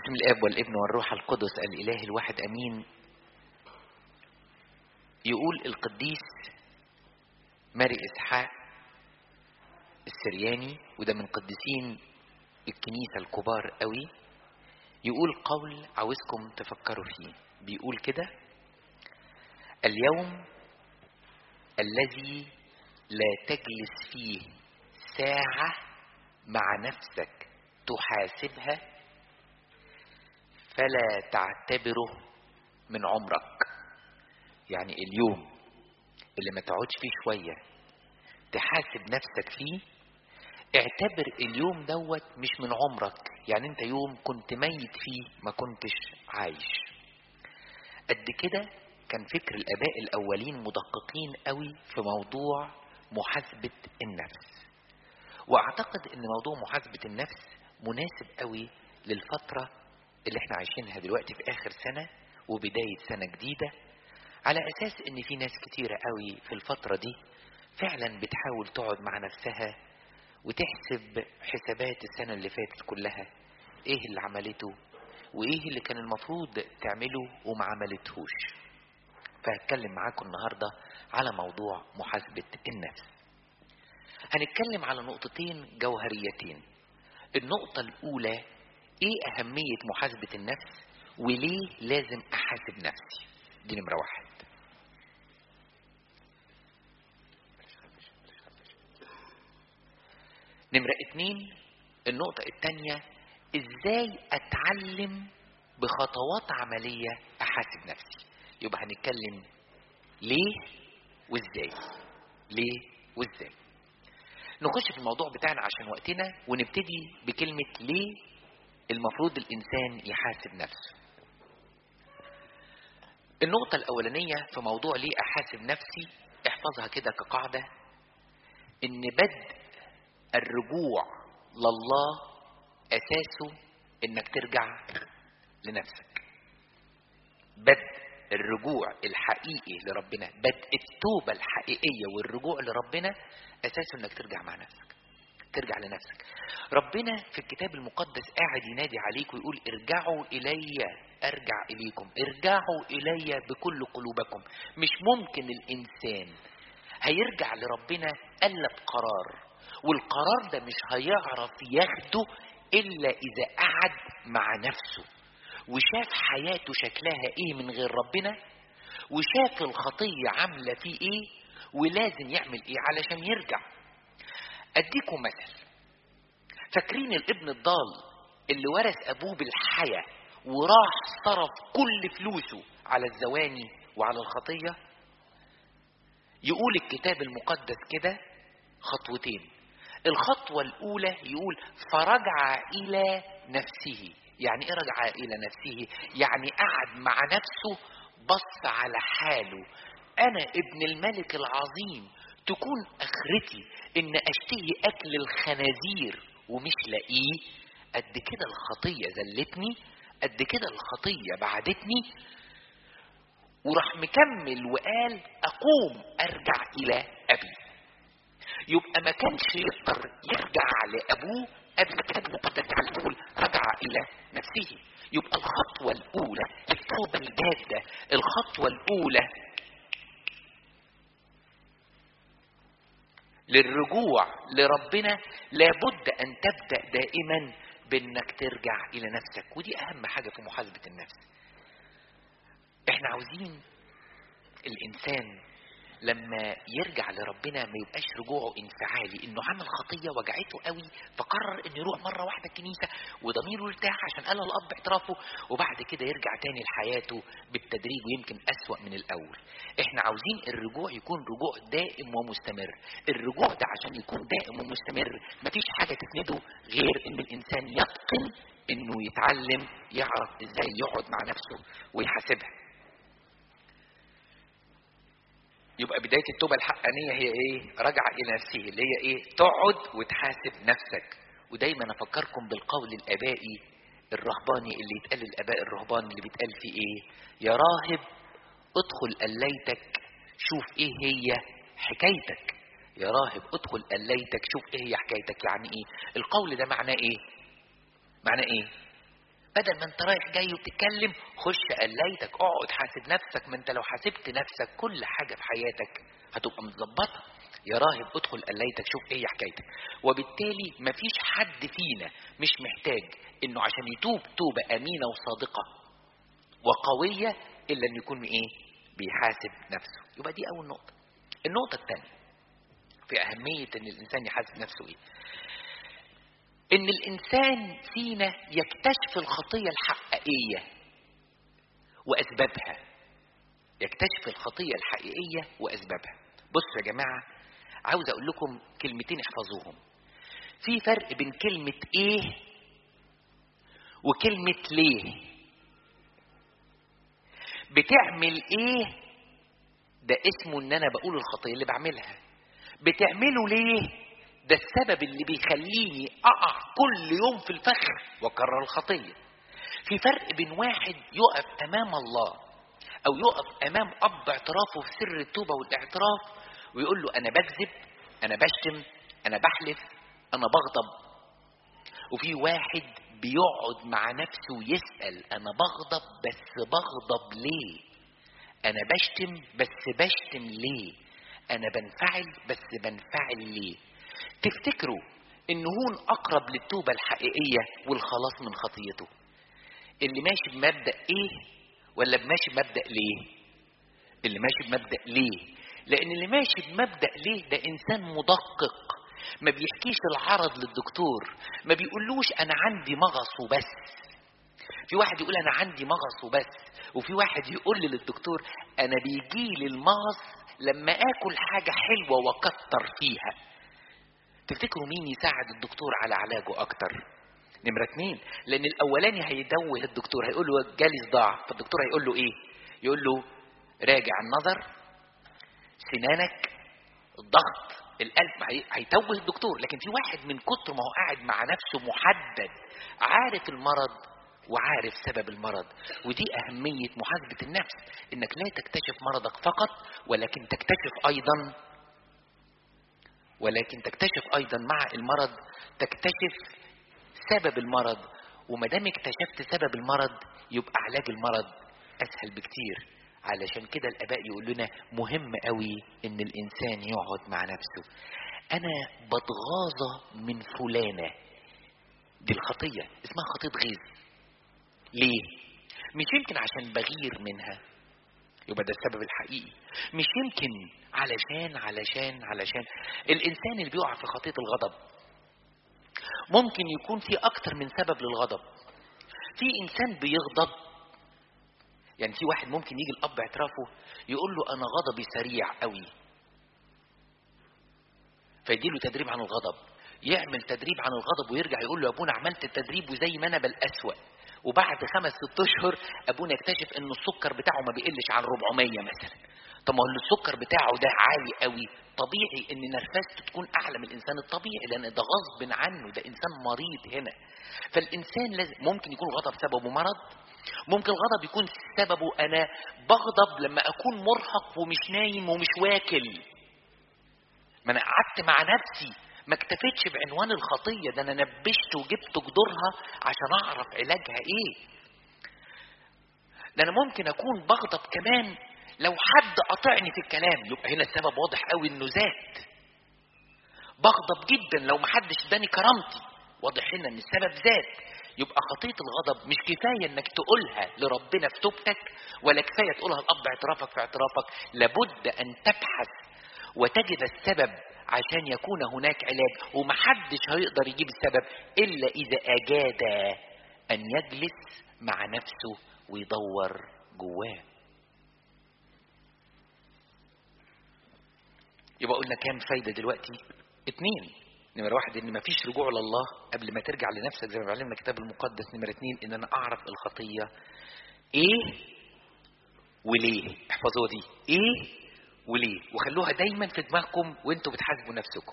باسم الاب والابن والروح القدس الاله الواحد امين يقول القديس ماري اسحاق السرياني وده من قديسين الكنيسه الكبار قوي يقول قول عاوزكم تفكروا فيه بيقول كده اليوم الذي لا تجلس فيه ساعه مع نفسك تحاسبها فلا تعتبره من عمرك يعني اليوم اللي ما تقعدش فيه شوية تحاسب نفسك فيه اعتبر اليوم دوت مش من عمرك يعني انت يوم كنت ميت فيه ما كنتش عايش قد كده كان فكر الاباء الاولين مدققين قوي في موضوع محاسبة النفس واعتقد ان موضوع محاسبة النفس مناسب قوي للفترة اللي احنا عايشينها دلوقتي في اخر سنة وبداية سنة جديدة على اساس ان في ناس كتيرة قوي في الفترة دي فعلا بتحاول تقعد مع نفسها وتحسب حسابات السنة اللي فاتت كلها ايه اللي عملته وايه اللي كان المفروض تعمله وما عملتهوش فهتكلم معاكم النهاردة على موضوع محاسبة النفس هنتكلم على نقطتين جوهريتين النقطة الأولى ايه اهمية محاسبة النفس وليه لازم احاسب نفسي دي نمرة واحد نمرة اتنين النقطة التانية ازاي اتعلم بخطوات عملية احاسب نفسي يبقى هنتكلم ليه وازاي ليه وازاي نخش في الموضوع بتاعنا عشان وقتنا ونبتدي بكلمة ليه المفروض الإنسان يحاسب نفسه النقطة الأولانية في موضوع ليه أحاسب نفسي احفظها كده كقاعدة إن بدء الرجوع لله أساسه إنك ترجع لنفسك بدء الرجوع الحقيقي لربنا بدء التوبة الحقيقية والرجوع لربنا أساسه إنك ترجع مع نفسك ترجع لنفسك ربنا في الكتاب المقدس قاعد ينادي عليك ويقول ارجعوا إلي أرجع إليكم ارجعوا إلي بكل قلوبكم مش ممكن الإنسان هيرجع لربنا إلا بقرار والقرار ده مش هيعرف ياخده إلا إذا قعد مع نفسه وشاف حياته شكلها إيه من غير ربنا وشاف الخطية عاملة فيه إيه ولازم يعمل إيه علشان يرجع أديكم مثل فاكرين الابن الضال اللي ورث أبوه بالحياة وراح صرف كل فلوسه على الزواني وعلى الخطية يقول الكتاب المقدس كده خطوتين الخطوة الأولى يقول فرجع إلى نفسه يعني إيه رجع إلى نفسه يعني قعد مع نفسه بص على حاله أنا ابن الملك العظيم تكون اخرتي ان اشتهي اكل الخنازير ومش لاقيه قد كده الخطيه زلتني قد كده الخطيه بعدتني وراح مكمل وقال اقوم ارجع الى ابي يبقى ما كانش يقدر يرجع لابوه قبل الكتاب المقدس على طول رجع الى نفسه يبقى الخطوه الاولى التوبه الجاده الخطوه الاولى للرجوع لربنا لابد ان تبدا دائما بانك ترجع الى نفسك ودي اهم حاجه في محاسبه النفس احنا عاوزين الانسان لما يرجع لربنا ما يبقاش رجوعه انفعالي انه عمل خطيه وجعته قوي فقرر انه يروح مره واحده الكنيسه وضميره ارتاح عشان قال الاب اعترافه وبعد كده يرجع تاني لحياته بالتدريج ويمكن اسوا من الاول احنا عاوزين الرجوع يكون رجوع دائم ومستمر الرجوع ده عشان يكون دائم ومستمر مفيش حاجه تسنده غير ان الانسان يتقن انه يتعلم يعرف ازاي يقعد مع نفسه ويحاسبها يبقى بداية التوبة الحقانية هي ايه؟ رجع إلى نفسه اللي هي ايه؟ تقعد وتحاسب نفسك ودايما أفكركم بالقول الآبائي الرهباني اللي يتقال الآباء الرهبان اللي بيتقال فيه ايه؟ يا راهب ادخل قليتك شوف ايه هي حكايتك يا راهب ادخل قليتك شوف ايه هي حكايتك يعني ايه؟ القول ده معناه ايه؟ معناه ايه؟ بدل ما انت رايح جاي وتتكلم خش قليتك اقعد حاسب نفسك ما انت لو حاسبت نفسك كل حاجه في حياتك هتبقى متظبطه يا راهب ادخل قليتك شوف ايه حكايتك وبالتالي مفيش حد فينا مش محتاج انه عشان يتوب توبه امينه وصادقه وقويه الا انه يكون ايه بيحاسب نفسه يبقى دي اول نقطه النقطه الثانيه في اهميه ان الانسان يحاسب نفسه ايه ان الانسان فينا يكتشف الخطيه الحقيقيه واسبابها يكتشف الخطيه الحقيقيه واسبابها بصوا يا جماعه عاوز اقول لكم كلمتين احفظوهم في فرق بين كلمه ايه وكلمه ليه بتعمل ايه ده اسمه ان انا بقول الخطيه اللي بعملها بتعمله ليه ده السبب اللي بيخليني اقع كل يوم في الفخ واكرر الخطيه في فرق بين واحد يقف امام الله او يقف امام اب اعترافه في سر التوبه والاعتراف ويقول له انا بكذب انا بشتم انا بحلف انا بغضب وفي واحد بيقعد مع نفسه ويسال انا بغضب بس بغضب ليه انا بشتم بس بشتم ليه انا بنفعل بس بنفعل ليه تفتكروا ان هون اقرب للتوبه الحقيقيه والخلاص من خطيته اللي ماشي بمبدا ايه ولا ماشي بمبدا ليه اللي ماشي بمبدا ليه لان اللي ماشي بمبدا ليه ده انسان مدقق ما بيحكيش العرض للدكتور ما بيقولوش انا عندي مغص وبس في واحد يقول انا عندي مغص وبس وفي واحد يقول لي للدكتور انا بيجي لي المغص لما اكل حاجه حلوه واكتر فيها تفتكروا مين يساعد الدكتور على علاجه اكتر نمرة اتنين لان الاولاني هيدوه الدكتور هيقول له جالي صداع فالدكتور هيقول له ايه يقول له راجع النظر سنانك الضغط القلب هيتوه الدكتور لكن في واحد من كتر ما هو قاعد مع نفسه محدد عارف المرض وعارف سبب المرض ودي أهمية محاسبة النفس إنك لا تكتشف مرضك فقط ولكن تكتشف أيضا ولكن تكتشف أيضا مع المرض تكتشف سبب المرض وما دام اكتشفت سبب المرض يبقى علاج المرض أسهل بكتير علشان كده الآباء يقول لنا مهم قوي إن الإنسان يقعد مع نفسه أنا بتغاظى من فلانة دي الخطية اسمها خطية غيظ ليه؟ مش يمكن عشان بغير منها يبقى ده السبب الحقيقي مش يمكن علشان علشان علشان الإنسان اللي بيقع في خطية الغضب ممكن يكون في أكتر من سبب للغضب في إنسان بيغضب يعني في واحد ممكن يجي الأب اعترافه يقول له أنا غضبي سريع قوي فيديله تدريب عن الغضب يعمل تدريب عن الغضب ويرجع يقول له يا ابونا عملت التدريب وزي ما انا بل اسوأ وبعد خمس ست اشهر ابونا يكتشف ان السكر بتاعه ما بيقلش عن 400 مثلا طب ما هو السكر بتاعه ده عالي قوي طبيعي ان نرفزته تكون اعلى من الانسان الطبيعي لان ده غصب عنه ده انسان مريض هنا فالانسان لازم ممكن يكون الغضب سببه مرض ممكن الغضب يكون سببه انا بغضب لما اكون مرهق ومش نايم ومش واكل ما انا قعدت مع نفسي ما اكتفيتش بعنوان الخطية ده أنا نبشت وجبت جذورها عشان أعرف علاجها إيه ده أنا ممكن أكون بغضب كمان لو حد قاطعني في الكلام يبقى هنا السبب واضح قوي إنه زاد بغضب جدا لو ما حدش اداني كرامتي واضح هنا إن السبب زاد يبقى خطية الغضب مش كفاية انك تقولها لربنا في توبتك ولا كفاية تقولها لأب اعترافك في اعترافك لابد ان تبحث وتجد السبب عشان يكون هناك علاج ومحدش هيقدر يجيب السبب إلا إذا أجاد أن يجلس مع نفسه ويدور جواه يبقى قلنا كام فايدة دلوقتي اتنين نمرة واحد ان مفيش رجوع لله قبل ما ترجع لنفسك زي ما بيعلمنا الكتاب المقدس نمرة اتنين ان انا اعرف الخطية ايه وليه احفظوها دي ايه وليه وخلوها دايما في دماغكم وانتوا بتحاسبوا نفسكم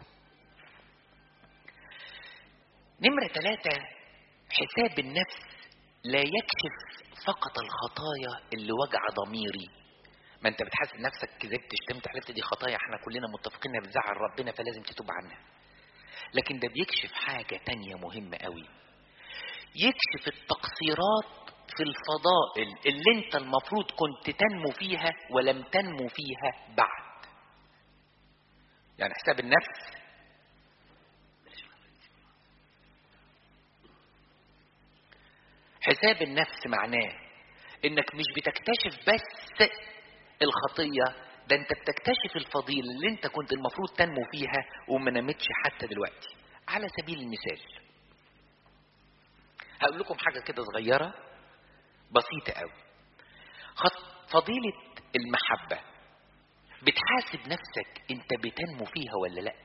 نمرة ثلاثة حساب النفس لا يكشف فقط الخطايا اللي وجع ضميري ما انت بتحاسب نفسك كذبت شتمت حلفت دي خطايا احنا كلنا متفقين انها بتزعل ربنا فلازم تتوب عنها لكن ده بيكشف حاجة تانية مهمة قوي يكشف التقصيرات في الفضائل اللي انت المفروض كنت تنمو فيها ولم تنمو فيها بعد يعني حساب النفس حساب النفس معناه انك مش بتكتشف بس الخطيه ده انت بتكتشف الفضيلة اللي انت كنت المفروض تنمو فيها وما نمتش حتى دلوقتي على سبيل المثال هقول لكم حاجة كده صغيرة بسيطة قوي فضيلة المحبة بتحاسب نفسك انت بتنمو فيها ولا لا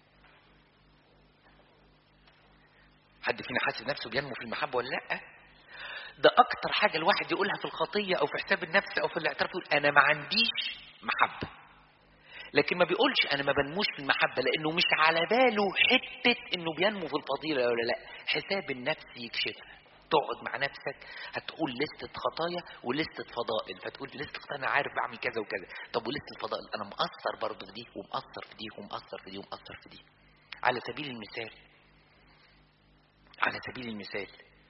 حد فينا حاسب نفسه بينمو في المحبة ولا لا ده اكتر حاجة الواحد يقولها في الخطية او في حساب النفس او في الاعتراف يقول انا ما عنديش محبة لكن ما بيقولش انا ما بنموش في المحبة لانه مش على باله حتة انه بينمو في الفضيلة ولا لا حساب النفس يكشفها تقعد مع نفسك هتقول لستة خطايا ولستة فضائل فتقول لستة خطايا انا عارف بعمل كذا وكذا طب ولستة الفضائل انا مقصر برضه في دي ومقصر في دي ومقصر في دي ومقصر في دي على سبيل المثال على سبيل المثال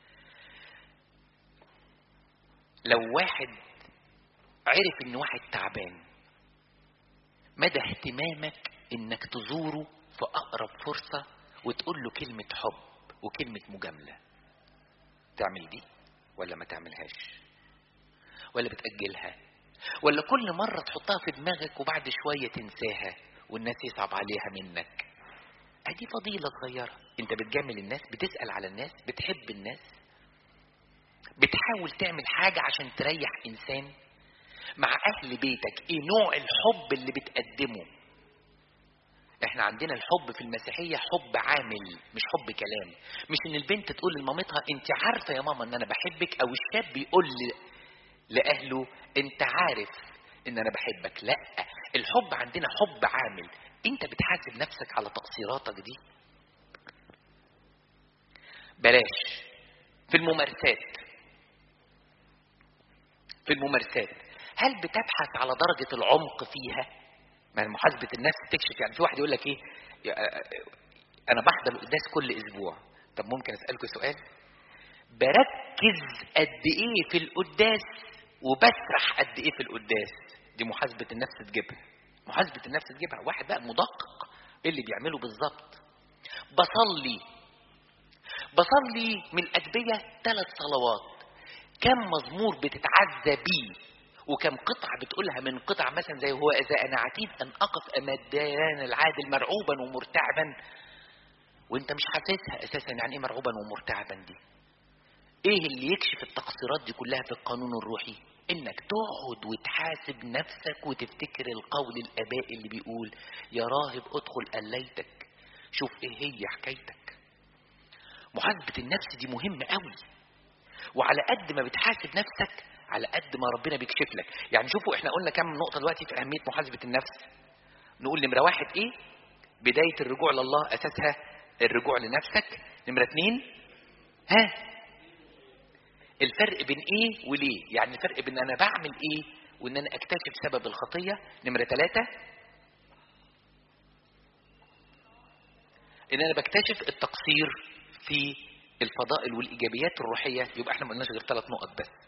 لو واحد عرف ان واحد تعبان مدى اهتمامك انك تزوره في اقرب فرصة وتقول له كلمة حب وكلمة مجاملة تعمل دي ولا ما تعملهاش ولا بتأجلها ولا كل مرة تحطها في دماغك وبعد شوية تنساها والناس يصعب عليها منك ادي فضيلة صغيرة انت بتجامل الناس بتسأل على الناس بتحب الناس بتحاول تعمل حاجة عشان تريح انسان مع اهل بيتك ايه نوع الحب اللي بتقدمه احنا عندنا الحب في المسيحية حب عامل مش حب كلام مش ان البنت تقول لمامتها انت عارفة يا ماما ان انا بحبك او الشاب بيقول لاهله انت عارف ان انا بحبك لا الحب عندنا حب عامل انت بتحاسب نفسك على تقصيراتك دي بلاش في الممارسات في الممارسات هل بتبحث على درجة العمق فيها ما محاسبة النفس تكشف يعني في واحد يقول لك ايه انا بحضر القداس كل اسبوع طب ممكن اسألكم سؤال بركز قد ايه في القداس وبسرح قد ايه في القداس دي محاسبة النفس تجيبها محاسبة النفس تجيبها واحد بقى مدقق ايه اللي بيعمله بالظبط بصلي بصلي من أجبية ثلاث صلوات كم مزمور بتتعزى بيه وكم قطعة بتقولها من قطع مثلا زي هو إذا أنا عتيد أن أقف أمام الديان العادل مرعوبا ومرتعبا وانت مش حاسسها أساسا يعني إيه مرعوبا ومرتعبا دي إيه اللي يكشف التقصيرات دي كلها في القانون الروحي إنك تقعد وتحاسب نفسك وتفتكر القول الآباء اللي بيقول يا راهب ادخل قليتك شوف إيه هي حكايتك محاسبة النفس دي مهمة قوي وعلى قد ما بتحاسب نفسك على قد ما ربنا بيكشف لك يعني شوفوا احنا قلنا كم نقطة دلوقتي في أهمية محاسبة النفس نقول نمرة واحد ايه بداية الرجوع لله أساسها الرجوع لنفسك نمرة اتنين ها الفرق بين ايه وليه يعني الفرق بين انا بعمل ايه وان انا اكتشف سبب الخطية نمرة ثلاثة ان انا بكتشف التقصير في الفضائل والايجابيات الروحيه يبقى احنا ما قلناش غير ثلاث نقط بس.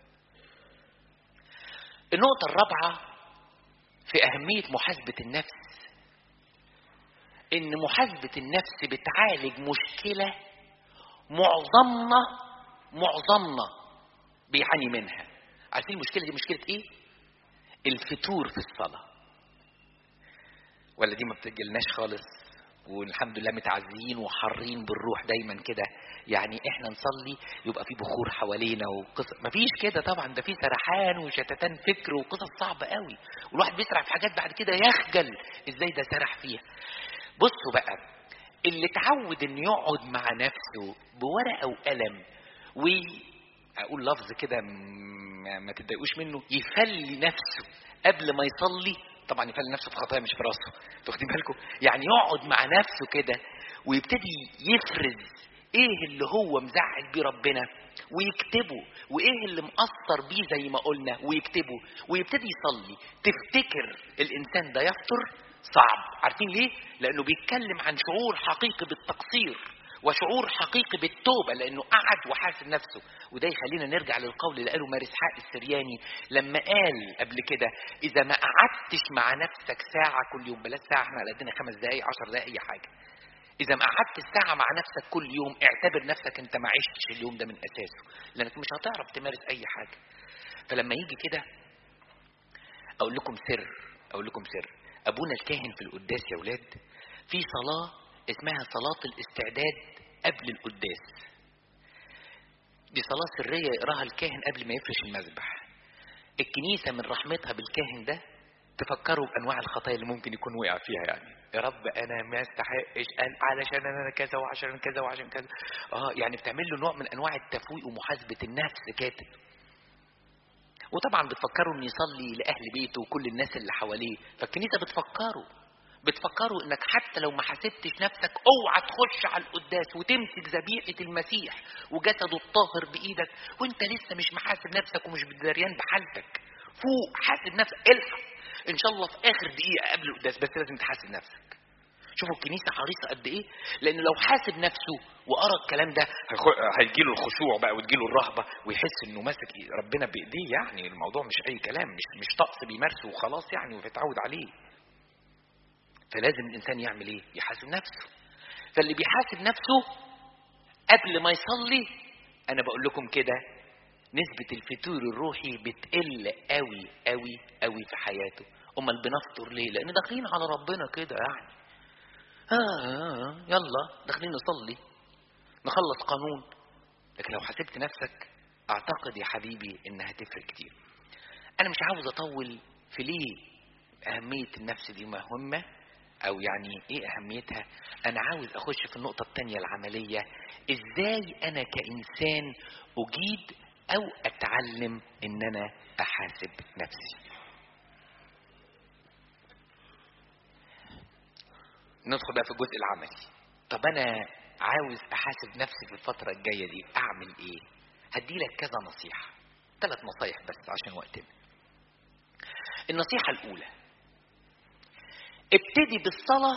النقطه الرابعه في اهميه محاسبه النفس ان محاسبه النفس بتعالج مشكله معظمنا معظمنا بيعاني منها. عارفين المشكله دي مشكله ايه؟ الفتور في الصلاه. ولا دي ما بتجيلناش خالص والحمد لله متعزيين وحارين بالروح دايما كده يعني احنا نصلي يبقى في بخور حوالينا وقصص مفيش كده طبعا ده في سرحان وشتتان فكر وقصص صعبه قوي والواحد بيسرح في حاجات بعد كده يخجل ازاي ده سرح فيها بصوا بقى اللي اتعود انه يقعد مع نفسه بورقه وقلم و اقول لفظ كده ما تتضايقوش منه يفلي نفسه قبل ما يصلي طبعا يفعل نفسه في خطايا مش في راسه واخدين بالكم يعني يقعد مع نفسه كده ويبتدي يفرز ايه اللي هو مزعل بيه ربنا ويكتبه وايه اللي مقصر بيه زي ما قلنا ويكتبه ويبتدي يصلي تفتكر الانسان ده يفطر صعب عارفين ليه لانه بيتكلم عن شعور حقيقي بالتقصير وشعور حقيقي بالتوبة لأنه قعد وحاسب نفسه وده يخلينا نرجع للقول اللي قاله مارس حق السرياني لما قال قبل كده إذا ما قعدتش مع نفسك ساعة كل يوم بلاش ساعة احنا على قدنا خمس دقايق عشر دقايق أي حاجة إذا ما قعدت الساعة مع نفسك كل يوم اعتبر نفسك أنت ما عشتش اليوم ده من أساسه لأنك مش هتعرف تمارس أي حاجة فلما يجي كده أقول لكم سر أقول لكم سر أبونا الكاهن في القداس يا ولاد في صلاة اسمها صلاة الاستعداد قبل القداس دي صلاة سرية يقراها الكاهن قبل ما يفرش المذبح الكنيسة من رحمتها بالكاهن ده تفكروا بانواع الخطايا اللي ممكن يكون وقع فيها يعني يا رب انا ما استحقش قال علشان انا كذا وعشان كذا وعشان كذا اه يعني بتعمل له نوع من انواع التفويق ومحاسبه النفس كاتب وطبعا بتفكروا ان يصلي لاهل بيته وكل الناس اللي حواليه فالكنيسه بتفكروا بتفكروا انك حتى لو ما حاسبتش نفسك اوعى تخش على القداس وتمسك ذبيحه المسيح وجسده الطاهر بايدك وانت لسه مش محاسب نفسك ومش بدريان بحالتك فوق حاسب نفسك الحق ان شاء الله في اخر دقيقه قبل القداس بس لازم تحاسب نفسك شوفوا الكنيسه حريصه قد ايه لان لو حاسب نفسه وقرا الكلام ده هيجي له الخشوع بقى وتجي له الرهبه ويحس انه ماسك ربنا بايديه يعني الموضوع مش اي كلام مش مش طقس بيمارسه وخلاص يعني ويتعود عليه فلازم الانسان يعمل ايه يحاسب نفسه فاللي بيحاسب نفسه قبل ما يصلي انا بقول لكم كده نسبة الفتور الروحي بتقل قوي قوي قوي في حياته امال بنفطر ليه لان داخلين على ربنا كده يعني آه, آه يلا داخلين نصلي نخلص قانون لكن لو حسبت نفسك اعتقد يا حبيبي انها تفرق كتير انا مش عاوز اطول في ليه اهمية النفس دي مهمة او يعني ايه اهميتها انا عاوز اخش في النقطة التانية العملية ازاي انا كانسان اجيد او اتعلم ان انا احاسب نفسي ندخل بقى في الجزء العملي طب انا عاوز احاسب نفسي في الفترة الجاية دي اعمل ايه هدي لك كذا نصيحة ثلاث نصايح بس عشان وقتنا النصيحة الاولى ابتدي بالصلاة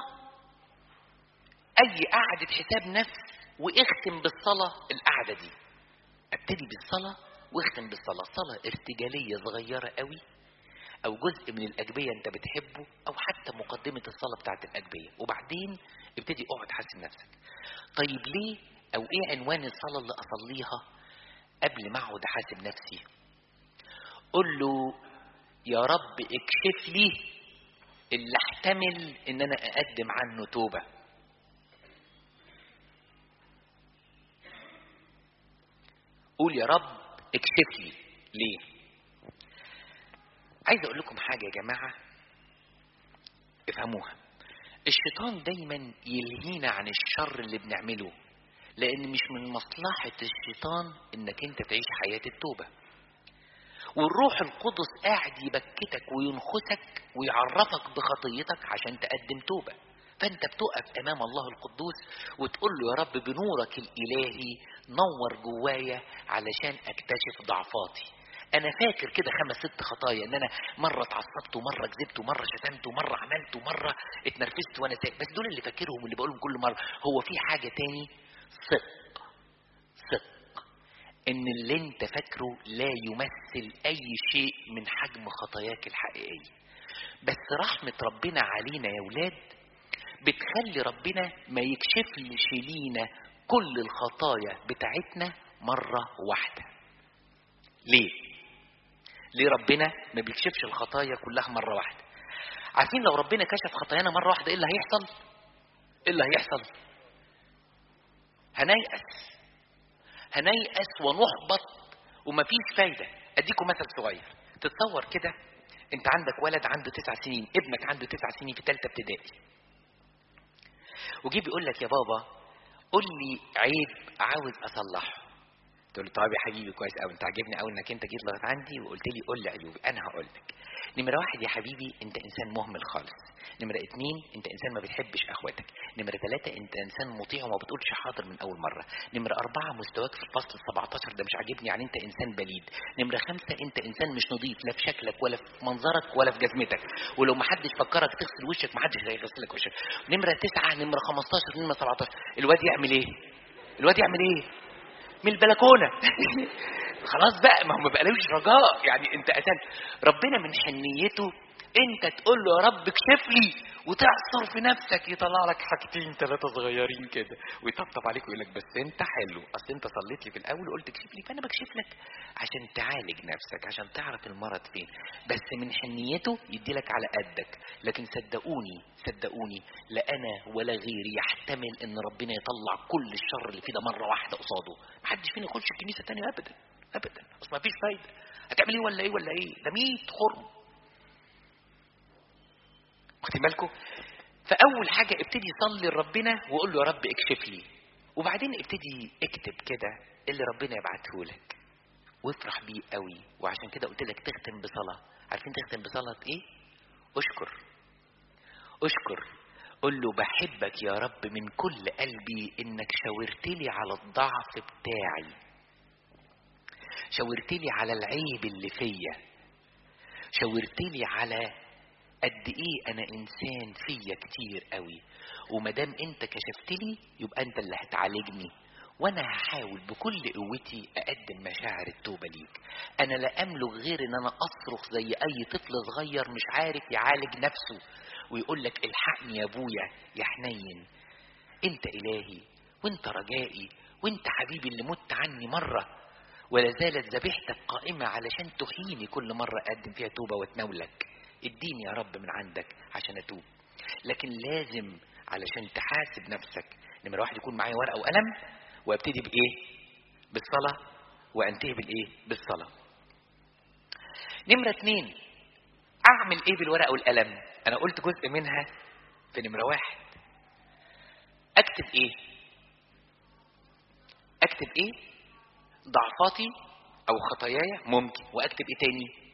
اي قعدة حساب نفس واختم بالصلاة القعدة دي ابتدي بالصلاة واختم بالصلاة صلاة ارتجالية صغيرة قوي او جزء من الاجبية انت بتحبه او حتى مقدمة الصلاة بتاعت الاجبية وبعدين ابتدي اقعد حاسب نفسك طيب ليه او ايه عنوان الصلاة اللي اصليها قبل ما اقعد احاسب نفسي قل له يا رب اكشف لي اللي احتمل ان انا اقدم عنه توبه قول يا رب اكشف لي ليه عايز اقول لكم حاجه يا جماعه افهموها الشيطان دايما يلهينا عن الشر اللي بنعمله لان مش من مصلحه الشيطان انك انت تعيش حياه التوبه والروح القدس قاعد يبكتك وينخسك ويعرفك بخطيتك عشان تقدم توبه فانت بتقف امام الله القدوس وتقول له يا رب بنورك الالهي نور جوايا علشان اكتشف ضعفاتي انا فاكر كده خمس ست خطايا ان انا مره اتعصبت ومره كذبت ومره شتمت ومره عملت ومره اتنرفزت وانا ساكت بس دول اللي فاكرهم واللي بقولهم كل مره هو في حاجه تاني صدق صدق ان اللي انت فاكره لا يمثل اي شيء من حجم خطاياك الحقيقيه بس رحمه ربنا علينا يا ولاد بتخلي ربنا ما يكشفلش لينا كل الخطايا بتاعتنا مرة واحدة ليه؟ ليه ربنا ما بيكشفش الخطايا كلها مرة واحدة عارفين لو ربنا كشف خطايانا مرة واحدة ايه اللي هيحصل؟ ايه اللي هيحصل؟ هنيأس هنيأس ونحبط ومفيش فايدة اديكم مثل صغير تتصور كده انت عندك ولد عنده تسع سنين ابنك عنده تسع سنين في ثالثة ابتدائي وجي بيقول لك يا بابا قول لي عيب عاوز اصلحه تقول له طيب يا حبيبي كويس قوي انت عاجبني قوي انك انت جيت لغايه عندي وقلت لي قول لي عيوبي انا هقول لك نمره واحد يا حبيبي انت انسان مهمل خالص نمره اتنين انت انسان ما بتحبش اخواتك نمره ثلاثة انت انسان مطيع وما بتقولش حاضر من اول مره نمره اربعة مستواك في الفصل ال 17 ده مش عاجبني يعني انت انسان بليد نمره خمسة انت انسان مش نظيف لا في شكلك ولا في منظرك ولا في جزمتك ولو ما حدش فكرك تغسل وشك ما حدش هيغسل لك وشك نمره تسعة نمره 15 نمره 17 الواد يعمل ايه الواد يعمل ايه من البلكونه خلاص بقى ما هو ما بقالوش رجاء يعني انت اتان ربنا من حنيته انت تقول له يا رب اكشف لي وتعصر في نفسك يطلع لك حاجتين ثلاثه صغيرين كده ويطبطب عليك ويقول لك بس انت حلو اصل انت صليت لي في الاول وقلت اكشف لي فانا بكشف لك عشان تعالج نفسك عشان تعرف المرض فين بس من حنيته يدي لك على قدك لكن صدقوني صدقوني لا انا ولا غيري يحتمل ان ربنا يطلع كل الشر اللي فيه ده مره واحده قصاده محدش فينا يخش الكنيسه تاني ابدا ابدا اصل ما فيش فايده هتعمل ايه ولا ايه ولا ايه ده 100 خرم واخدين بالكم فاول حاجه ابتدي صلي لربنا وقول له يا رب اكشف لي وبعدين ابتدي اكتب كده اللي ربنا يبعته لك وافرح بيه قوي وعشان كده قلت لك تختم بصلاه عارفين تختم بصلاه ايه اشكر اشكر قل له بحبك يا رب من كل قلبي انك شاورت لي على الضعف بتاعي شاورت لي على العيب اللي فيا شاورت لي على قد ايه انا انسان فيا كتير قوي ومادام انت كشفت لي يبقى انت اللي هتعالجني وانا هحاول بكل قوتي اقدم مشاعر التوبه ليك انا لا املك غير ان انا اصرخ زي اي طفل صغير مش عارف يعالج نفسه ويقول لك الحقني يا ابويا يا حنين انت الهي وانت رجائي وانت حبيبي اللي مت عني مره ولا زالت ذبيحتك قائمه علشان تحييني كل مره اقدم فيها توبه واتناولك اديني يا رب من عندك عشان اتوب لكن لازم علشان تحاسب نفسك نمرة واحد يكون معايا ورقة وقلم وابتدي بإيه؟ بالصلاة وانتهي بالإيه؟ بالصلاة. نمرة اتنين أعمل إيه بالورقة والقلم؟ أنا قلت جزء منها في نمرة واحد. أكتب إيه؟ أكتب إيه؟ ضعفاتي أو خطاياي ممكن وأكتب إيه تاني؟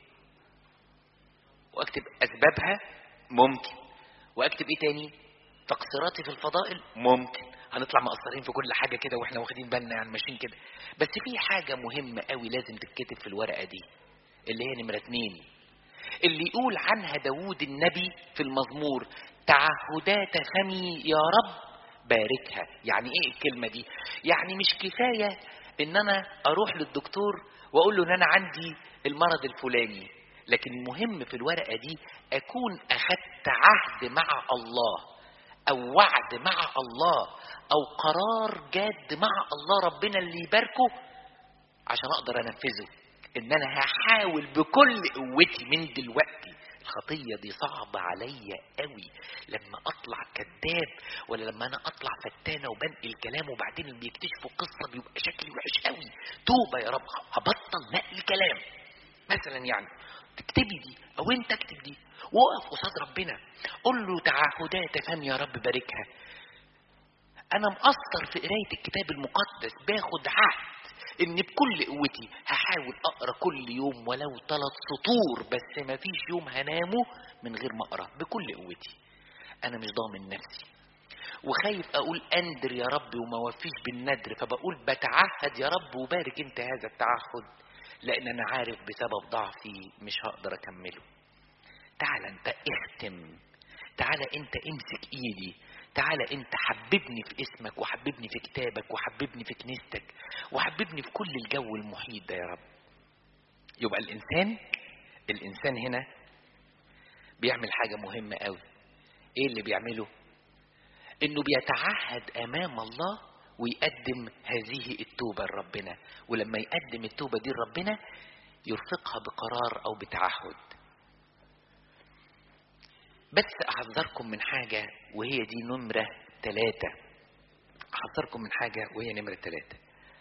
واكتب اسبابها ممكن واكتب ايه تاني تقصيراتي في الفضائل ممكن هنطلع مقصرين في كل حاجه كده واحنا واخدين بالنا يعني ماشيين كده بس في حاجه مهمه قوي لازم تتكتب في الورقه دي اللي هي نمره اتنين اللي يقول عنها داوود النبي في المزمور تعهدات فمي يا رب باركها يعني ايه الكلمه دي يعني مش كفايه ان انا اروح للدكتور واقول له ان انا عندي المرض الفلاني لكن المهم في الورقة دي أكون أخدت عهد مع الله أو وعد مع الله أو قرار جاد مع الله ربنا اللي يباركه عشان أقدر أنفذه إن أنا هحاول بكل قوتي من دلوقتي الخطية دي صعبة عليا قوي لما أطلع كذاب ولا لما أنا أطلع فتانة وبنقل كلام وبعدين اللي بيكتشفوا قصة بيبقى شكلي وحش قوي توبة يا رب هبطل نقل كلام مثلا يعني تكتبي دي او انت اكتب دي وقف قصاد ربنا قول له تعهدات فم يا رب باركها انا مقصر في قرايه الكتاب المقدس باخد عهد ان بكل قوتي هحاول اقرا كل يوم ولو ثلاث سطور بس ما فيش يوم هنامه من غير ما اقرا بكل قوتي انا مش ضامن نفسي وخايف اقول اندر يا رب وما وفيش بالندر فبقول بتعهد يا رب وبارك انت هذا التعهد لان انا عارف بسبب ضعفي مش هقدر اكمله تعال انت اختم تعال انت امسك ايدي تعال انت حببني في اسمك وحببني في كتابك وحببني في كنيستك وحببني في كل الجو المحيط ده يا رب يبقى الانسان الانسان هنا بيعمل حاجه مهمه قوي ايه اللي بيعمله انه بيتعهد امام الله ويقدم هذه التوبة لربنا ولما يقدم التوبة دي لربنا يرفقها بقرار أو بتعهد بس أحذركم من حاجة وهي دي نمرة ثلاثة أحذركم من حاجة وهي نمرة ثلاثة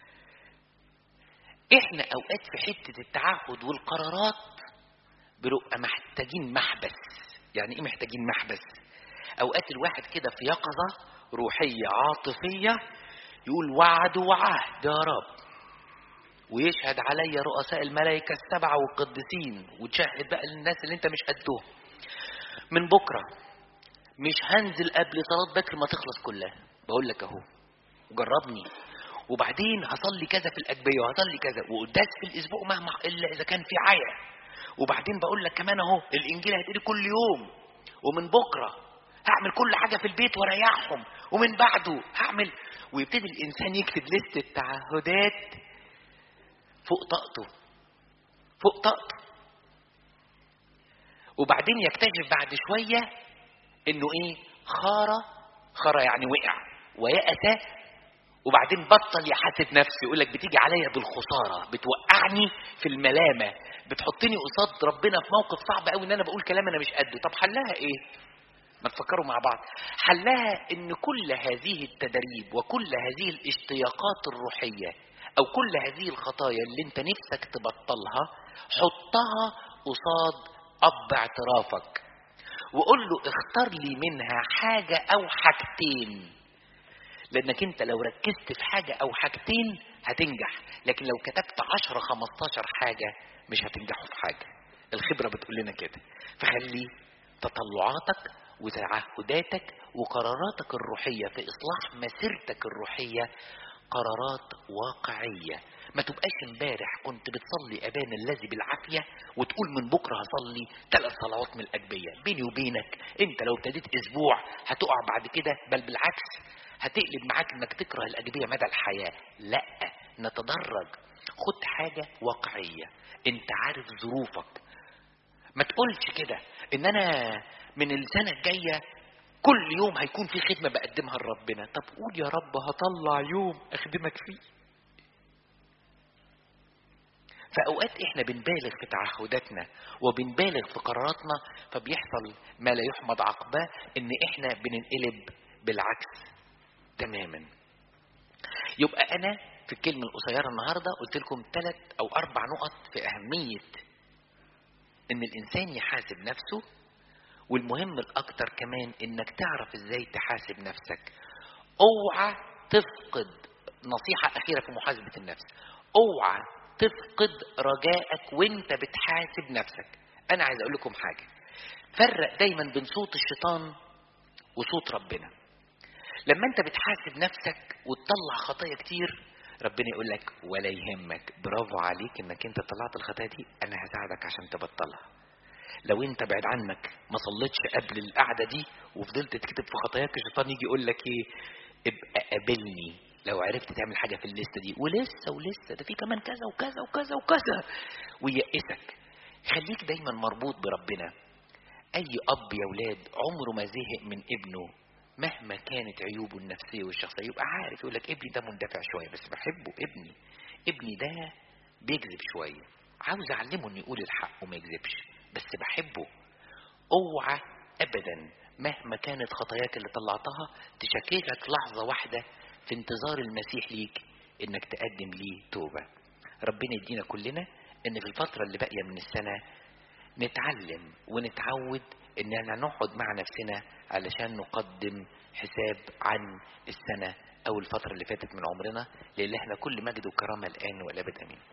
إحنا أوقات في حتة التعهد والقرارات بنبقى محتاجين محبس يعني إيه محتاجين محبس أوقات الواحد كده في يقظة روحية عاطفية يقول وعد وعهد يا رب ويشهد عليا رؤساء الملائكة السبعة والقديسين وتشهد بقى للناس اللي انت مش قدهم من بكرة مش هنزل قبل صلاة بكر ما تخلص كلها بقول لك اهو جربني وبعدين هصلي كذا في الأجبية وهصلي كذا وقداس في الأسبوع مهما إلا إذا كان في عيا وبعدين بقول لك كمان اهو الإنجيل هيتقري كل يوم ومن بكرة هعمل كل حاجة في البيت واريحهم ومن بعده هعمل ويبتدي الإنسان يكتب لستة تعهدات فوق طاقته فوق طاقته وبعدين يكتشف بعد شوية انه ايه خارة خارة يعني وقع ويأس وبعدين بطل يحاسب نفسه يقول لك بتيجي عليا بالخسارة بتوقعني في الملامة بتحطني قصاد ربنا في موقف صعب قوي ان انا بقول كلام انا مش قده طب حلها ايه ما تفكروا مع بعض حلها ان كل هذه التدريب وكل هذه الاشتياقات الروحية او كل هذه الخطايا اللي انت نفسك تبطلها حطها قصاد اب اعترافك وقول له اختار لي منها حاجة او حاجتين لانك انت لو ركزت في حاجة او حاجتين هتنجح لكن لو كتبت عشرة خمستاشر حاجة مش هتنجحوا في حاجة الخبرة بتقول لنا كده فخلي تطلعاتك وتعهداتك وقراراتك الروحية في إصلاح مسيرتك الروحية قرارات واقعية ما تبقاش امبارح كنت بتصلي أبان الذي بالعافية وتقول من بكرة هصلي ثلاث صلوات من الأجبية بيني وبينك انت لو ابتديت أسبوع هتقع بعد كده بل بالعكس هتقلب معاك انك تكره الأجبية مدى الحياة لا نتدرج خد حاجة واقعية انت عارف ظروفك ما تقولش كده ان انا من السنة الجاية كل يوم هيكون في خدمة بقدمها لربنا طب قول يا رب هطلع يوم اخدمك فيه فأوقات إحنا بنبالغ في تعهداتنا وبنبالغ في قراراتنا فبيحصل ما لا يحمد عقباه إن إحنا بننقلب بالعكس تماما يبقى أنا في الكلمة القصيرة النهاردة قلت لكم ثلاث أو أربع نقط في أهمية إن الإنسان يحاسب نفسه والمهم الأكتر كمان إنك تعرف إزاي تحاسب نفسك اوعى تفقد نصيحة أخيرة في محاسبة النفس اوعى تفقد رجائك وانت بتحاسب نفسك انا عايز اقول لكم حاجه فرق دايما بين صوت الشيطان وصوت ربنا لما انت بتحاسب نفسك وتطلع خطايا كتير ربنا يقول لك ولا يهمك برافو عليك انك انت طلعت الخطايا دي انا هساعدك عشان تبطلها لو انت بعد عنك ما صليتش قبل القعده دي وفضلت تكتب في خطاياك الشيطان يجي يقول لك ايه ابقى قابلني لو عرفت تعمل حاجه في الليسته دي ولسه ولسه ده في كمان كذا وكذا وكذا وكذا وييأسك خليك دايما مربوط بربنا اي اب يا ولاد عمره ما زهق من ابنه مهما كانت عيوبه النفسيه والشخصيه يبقى عارف يقول لك ابني ده مندفع شويه بس بحبه ابني ابني ده بيكذب شويه عاوز اعلمه انه يقول الحق وما يكذبش بس بحبه اوعى ابدا مهما كانت خطاياك اللي طلعتها تشككك لحظه واحده في انتظار المسيح ليك انك تقدم ليه توبة ربنا يدينا كلنا ان في الفترة اللي باقية من السنة نتعلم ونتعود اننا نقعد مع نفسنا علشان نقدم حساب عن السنة او الفترة اللي فاتت من عمرنا لله احنا كل مجد وكرامة الان والابد امين